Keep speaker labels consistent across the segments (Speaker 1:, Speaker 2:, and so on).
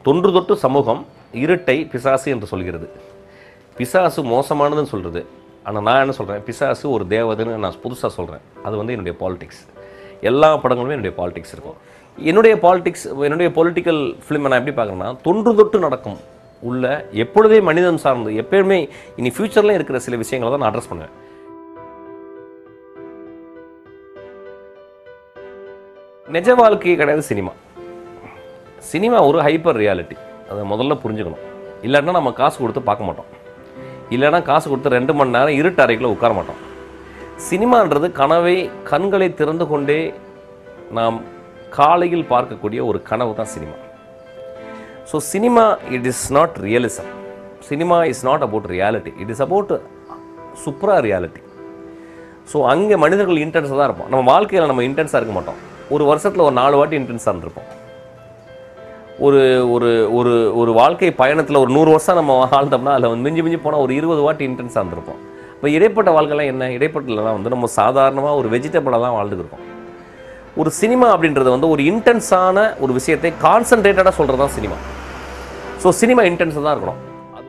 Speaker 1: தொன்று தொட்டு சமூகம் இருட்டை பிசாசு என்று சொல்கிறது பிசாசு மோசமானதுன்னு சொல்கிறது ஆனால் நான் என்ன சொல்கிறேன் பிசாசு ஒரு தேவதைன்னு நான் புதுசாக சொல்கிறேன் அது வந்து என்னுடைய பாலிடிக்ஸ் எல்லா படங்களுமே என்னுடைய பாலிடிக்ஸ் இருக்கும் என்னுடைய பாலிடிக்ஸ் என்னுடைய பொலிட்டிக்கல் ஃபிலிமை நான் எப்படி பார்க்குறேன்னா தொன்று தொட்டு நடக்கும் உள்ள எப்பொழுதே மனிதன் சார்ந்து எப்பயுமே இனி ஃப்யூச்சரில் இருக்கிற சில விஷயங்களை தான் நான் அட்ரஸ் பண்ணுவேன் நிஜ வாழ்க்கையே கிடையாது சினிமா சினிமா ஒரு ஹைப்பர் ரியாலிட்டி அதை முதல்ல புரிஞ்சுக்கணும் இல்லைன்னா நம்ம காசு கொடுத்து பார்க்க மாட்டோம் இல்லைன்னா காசு கொடுத்து ரெண்டு மணி நேரம் இருட்டு அறைக்குள்ள உட்கார மாட்டோம் சினிமான்றது கனவை கண்களை திறந்து கொண்டே நாம் காலையில் பார்க்கக்கூடிய ஒரு கனவு தான் cinema so cinema it is not realism cinema is not about reality it is about supra reality so அங்கே மனிதர்கள் இன்டென்ஸாக தான் இருப்போம் நம்ம வாழ்க்கையில் நம்ம இன்டென்ஸாக இருக்க மாட்டோம் ஒரு வருஷத்தில் ஒரு நாலு வாட்டி இன்டென்ஸாக இருந்திருப்போம் ஒரு ஒரு ஒரு ஒரு வாழ்க்கை பயணத்தில் ஒரு நூறு வருஷம் நம்ம வாழ்ந்தோம்னா அதில் வந்து மிஞ்சி மிஞ்சி போனால் ஒரு இருபது வாட்டி இன்டென்ஸாக இருந்திருப்போம் இப்போ இடைப்பட்ட வாழ்க்கைலாம் என்ன இடைப்பட்டலாம் வந்து நம்ம சாதாரணமாக ஒரு வெஜிடபிளாக தான் வாழ்ந்துருக்கோம் ஒரு சினிமா அப்படின்றது வந்து ஒரு இன்டென்ஸான ஒரு விஷயத்தை கான்சன்ட்ரேட்டடாக சொல்கிறது தான் சினிமா ஸோ சினிமா இன்டென்ஸாக தான் இருக்கணும்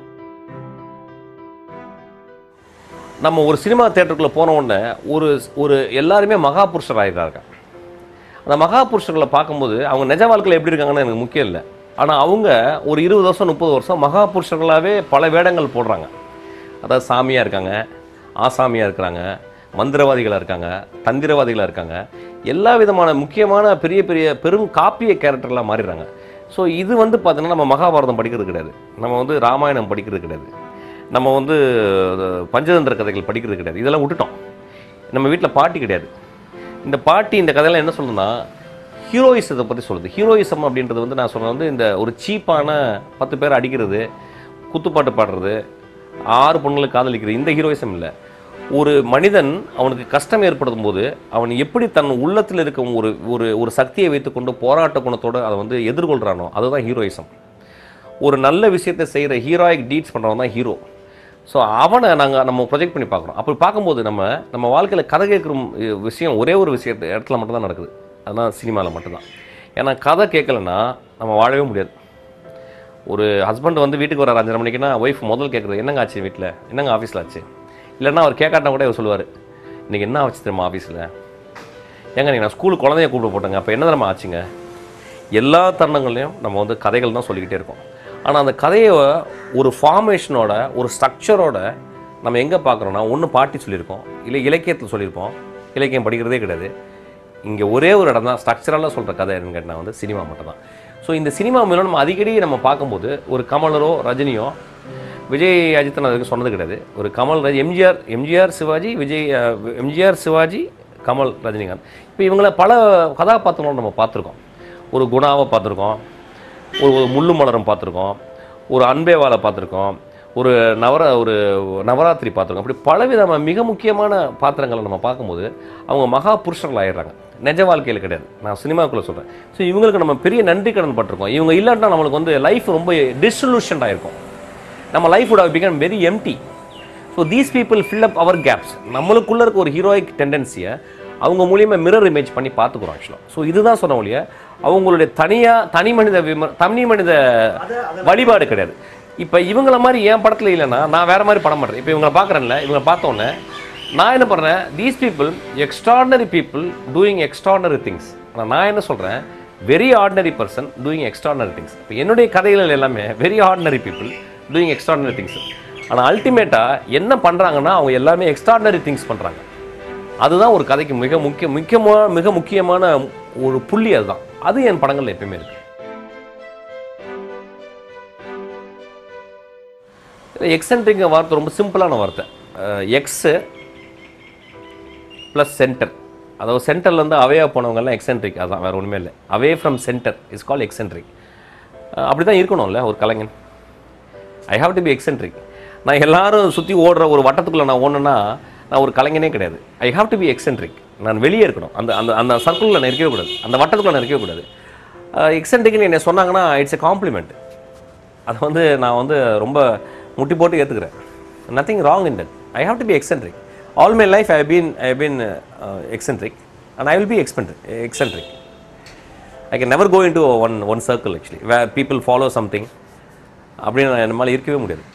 Speaker 1: நம்ம ஒரு சினிமா தேட்டருக்குள்ளே போன உடனே ஒரு ஒரு எல்லாருமே மகாபுருஷர் ஆகிடுறாங்க அந்த மகாபுருஷர்களை பார்க்கும்போது அவங்க நிஜ வாழ்க்கையில் எப்படி இருக்காங்கன்னு எனக்கு முக்கியம் இல்லை ஆனால் அவங்க ஒரு இருபது வருஷம் முப்பது வருஷம் மகாபுருஷர்களாகவே பல வேடங்கள் போடுறாங்க அதாவது சாமியாக இருக்காங்க ஆசாமியாக இருக்கிறாங்க மந்திரவாதிகளாக இருக்காங்க தந்திரவாதிகளாக இருக்காங்க எல்லா விதமான முக்கியமான பெரிய பெரிய பெரும் காப்பிய கேரக்டர்லாம் மாறிடுறாங்க ஸோ இது வந்து பார்த்தீங்கன்னா நம்ம மகாபாரதம் படிக்கிறது கிடையாது நம்ம வந்து ராமாயணம் படிக்கிறது கிடையாது நம்ம வந்து அஹ், பஞ்சதந்திர கதைகள் படிக்கிறது கிடையாது இதெல்லாம் விட்டுட்டோம் நம்ம வீட்டில் பாட்டி கிடையாது இந்த பாட்டி இந்த கதையெல்லாம் என்ன சொல்லுதுன்னா ஹீரோயிசத்தை பற்றி சொல்லுது ஹீரோயிசம் அப்படின்றது வந்து நான் சொன்னது வந்து இந்த ஒரு சீப்பான பத்து பேர் அடிக்கிறது குத்துப்பாட்டு பாடுறது ஆறு பொண்ணுங்களுக்கு காதலிக்கிறது இந்த ஹீரோயிசம் இல்லை ஒரு மனிதன் அவனுக்கு கஷ்டம் ஏற்படுத்தும் போது அவன் எப்படி தன் உள்ளத்தில் இருக்கும் ஒரு ஒரு ஒரு சக்தியை வைத்துக்கொண்டு போராட்ட குணத்தோடு அதை வந்து எதிர்கொள்கிறானோ அதுதான் ஹீரோயிசம் ஒரு நல்ல விஷயத்தை செய்கிற ஹீரோயிக் டீட்ஸ் பண்ணுறவன் தான் ஹீரோ ஸோ அவனை நாங்கள் நம்ம ப்ரொஜெக்ட் பண்ணி பார்க்குறோம் அப்படி பார்க்கும்போது நம்ம நம்ம வாழ்க்கையில் கதை கேட்குற விஷயம் ஒரே ஒரு விஷயத்து இடத்துல மட்டும்தான் நடக்குது அதுதான் சினிமாவில் மட்டும்தான் ஏன்னா கதை கேட்கலன்னா நம்ம வாழவே முடியாது ஒரு ஹஸ்பண்ட் வந்து வீட்டுக்கு வர அஞ்சரை மணிக்குன்னா ஒய்ஃப் முதல் கேட்குறது என்னங்க ஆச்சு வீட்டில் என்னங்க ஆஃபீஸில் ஆச்சு இல்லைன்னா அவர் கேட்காட்டா கூட இவர் சொல்லுவார் இன்றைக்கி என்ன ஆச்சு தெரியுமா ஆஃபீஸில் ஏங்க நீங்கள் நான் ஸ்கூலுக்கு குழந்தைய கூப்பிட போட்டேங்க அப்போ என்ன தெரியுமா ஆச்சுங்க எல்லா தருணங்கள்லையும் நம்ம வந்து கதைகள் தான் சொல்லிக்கிட்டே இருக்கோம் ஆனால் அந்த கதையை ஒரு ஃபார்மேஷனோட ஒரு ஸ்ட்ரக்சரோட நம்ம எங்கே பார்க்குறோன்னா ஒன்று பாட்டி சொல்லியிருக்கோம் இல்லை இலக்கியத்தில் சொல்லியிருப்போம் இலக்கியம் படிக்கிறதே கிடையாது இங்கே ஒரே ஒரு இடம் தான் ஸ்ட்ரக்சரலாக சொல்கிற கதை என்னன்னு கேட்டால் வந்து சினிமா மட்டும் தான் ஸோ இந்த சினிமா மூலம் நம்ம அடிக்கடி நம்ம பார்க்கும்போது ஒரு கமலரோ ரஜினியோ விஜய் அஜித் நான் அதுக்கு சொன்னது கிடையாது ஒரு கமல் ரஜி எம்ஜிஆர் எம்ஜிஆர் சிவாஜி விஜய் அஹ், எம்ஜிஆர் சிவாஜி கமல் ரஜினிகாந்த் இப்போ இவங்கள பல கதாபாத்திரங்களோட நம்ம பார்த்துருக்கோம் ஒரு குணாவை பார்த்துருக்கோம் ஒரு ஒரு முள்ளு மலரம் பார்த்துருக்கோம் ஒரு அன்பேவாலை பார்த்துருக்கோம் ஒரு நவர ஒரு நவராத்திரி பார்த்துருக்கோம் அப்படி பலவிதமான மிக முக்கியமான பாத்திரங்களை நம்ம பார்க்கும்போது அவங்க மகா புருஷர்கள் ஆயிடுறாங்க நிஜ வாழ்க்கையில் கிடையாது நான் சினிமாக்குள்ளே சொல்கிறேன் ஸோ இவங்களுக்கு நம்ம பெரிய நன்றி கடன் பட்டிருக்கோம் இவங்க இல்லாட்டினா நம்மளுக்கு வந்து லைஃப் ரொம்ப டிசல்யூஷன் ஆயிருக்கும் நம்ம life would have become very empty so these people fill up our gaps நம்மளுக்குள்ள இருக்க ஒரு ஹீரோயிக் டெண்டன்சியை அவங்க மூலியமாக மிரர் இமேஜ் பண்ணி பார்த்துக்குறோம் ஆக்சுவலாக ஸோ இதுதான் சொன்ன ஒழிய அவங்களுடைய தனியாக தனி மனித விம தனி மனித வழிபாடு கிடையாது இப்போ இவங்கள மாதிரி என் படத்தில் இல்லைன்னா நான் வேற மாதிரி படம் பண்ணுறேன் இப்போ இவங்களை பார்க்குறேன்ல இவங்க பார்த்தோன்னே நான் என்ன பண்ணுறேன் these people extraordinary people doing extraordinary things ஆனால் நான் என்ன சொல்கிறேன் very ordinary person doing extraordinary things இப்போ என்னுடைய கதைகள் எல்லாமே very ordinary people doing extraordinary things ஆனால் அல்டிமேட்டாக என்ன பண்ணுறாங்கன்னா அவங்க எல்லாமே எக்ஸ்ட்ராடனரி திங்ஸ் பண்ணுறாங்க அதுதான் ஒரு கதைக்கு மிக முக்கிய முக்கியமான மிக முக்கியமான ஒரு புள்ளி அதுதான் அது என் படங்கள்ல எப்பயுமே இருக்கு எக்ஸென்ட்ரிக் வார்த்தை ரொம்ப சிம்பிளான வார்த்தை எக்ஸு ப்ளஸ் சென்டர் அதாவது சென்டர்லேருந்து அவேயா போனவங்கெல்லாம் எக்ஸென்ட்ரிக் அதான் வேறு ஒன்றுமே இல்லை away from centre is call eccentric அப்படி தான் இருக்கணும்ல ஒரு கலைஞன் I have to be eccentric நான் எல்லாரும் சுற்றி ஓடுற ஒரு வட்டத்துக்குள்ளே நான் ஓடணுன்னா நான் ஒரு கலைஞனே கிடையாது I have to be eccentric நான் வெளியே இருக்கணும் அந்த அந்த அந்த சர்க்கிளில் நான் இருக்கவே கூடாது அந்த வட்டத்துக்குள்ள நான் இருக்கவே கூடாது எக்ஸென்ட்ரிக்னு என்ன சொன்னாங்கன்னா இட்ஸ் எ காம்ப்ளிமெண்ட் அதை வந்து நான் வந்து ரொம்ப முட்டி போட்டு ஏற்றுக்கிறேன் nothing wrong in that I have to be eccentric all my life I been I been eccentric and I will be eccentric eccentric I can never go into one one circle actually where people follow something அப்படின்னு நான் என் மேலே இருக்கவே முடியாது